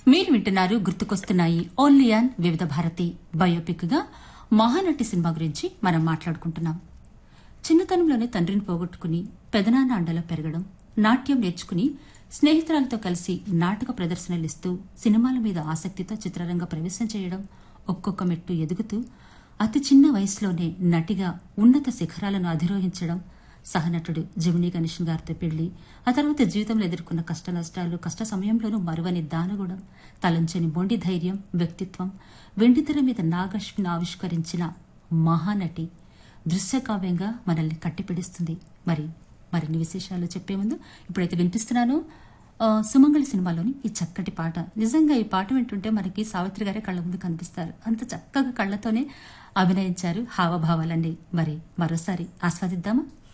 మీరు వింటున్నారు గుర్తుకొస్తున్నాయి ఓన్లీ ఆన్ వివిధ భారతి బయోపిక్ గా మహానటి సినిమా గురించి మనం మాట్లాడుకుంటున్నాం చిన్నతనంలోనే తండ్రిని పోగొట్టుకుని పెదనాన్న అండలో పెరగడం నాట్యం నేర్చుకుని స్నేహితురాలతో కలిసి నాటక ప్రదర్శనలు ఇస్తూ సినిమాల మీద ఆసక్తితో చిత్రరంగ ప్రవేశం చేయడం ఒక్కొక్క మెట్టు ఎదుగుతూ అతి చిన్న వయసులోనే నటిగా ఉన్నత శిఖరాలను అధిరోహించడం సహనటుడు జమినీ గణేషన్ గారితో పెళ్లి ఆ తర్వాత జీవితంలో ఎదుర్కొన్న కష్ట నష్టాలు కష్ట సమయంలోనూ మరువని దానగుణం తలంచని మొండి ధైర్యం వ్యక్తిత్వం వెండితెర మీద నాగశ్విని ఆవిష్కరించిన మహానటి దృశ్యకావ్యంగా మనల్ని కట్టిపిడిస్తుంది మరి మరిన్ని విశేషాలు చెప్పే ముందు ఇప్పుడైతే వినిపిస్తున్నాను ఆ, సుమంగళి సినిమాలోని ఈ చక్కటి పాట నిజంగా ఈ పాట వింటుంటే మనకి సావిత్రి గారే కళ్ళ ముందు కనిపిస్తారు అంత చక్కగా కళ్ళతోనే అభినయించారు హావభావాలన్నీ మరి మరోసారి ఆస్వాదిద్దామా